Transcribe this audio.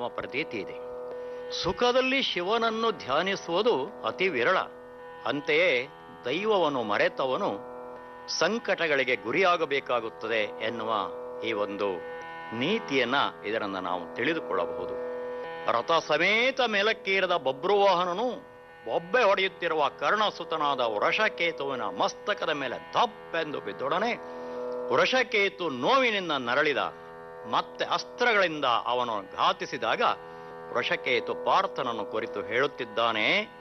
ಪ್ರತೀತಿ ಇದೆ ಸುಖದಲ್ಲಿ ಶಿವನನ್ನು ಧ್ಯಾನಿಸುವುದು ಅತಿ ವಿರಳ ಅಂತೆಯೇ ದೈವವನ್ನು ಮರೆತವನು ಸಂಕಟಗಳಿಗೆ ಗುರಿಯಾಗಬೇಕಾಗುತ್ತದೆ ಎನ್ನುವ ಈ ಒಂದು ನೀತಿಯನ್ನ ಇದರಿಂದ ನಾವು ತಿಳಿದುಕೊಳ್ಳಬಹುದು ರಥ ಸಮೇತ ಮೇಲಕ್ಕೇರಿದ ಬಬ್ರುವಾಹನನು ಬೊಬ್ಬೆ ಹೊಡೆಯುತ್ತಿರುವ ಕರ್ಣಸುತನಾದ ವೃಷಕೇತುವಿನ ಮಸ್ತಕದ ಮೇಲೆ ದಪ್ಪೆಂದು ಬಿದ್ದೊಡನೆ ವೃಷಕೇತು ನೋವಿನಿಂದ ನರಳಿದ ಮತ್ತೆ ಅಸ್ತ್ರಗಳಿಂದ ಅವನು ಘಾತಿಸಿದಾಗ ವೃಷಕೇತು ಪಾರ್ಥನನ್ನು ಕುರಿತು ಹೇಳುತ್ತಿದ್ದಾನೆ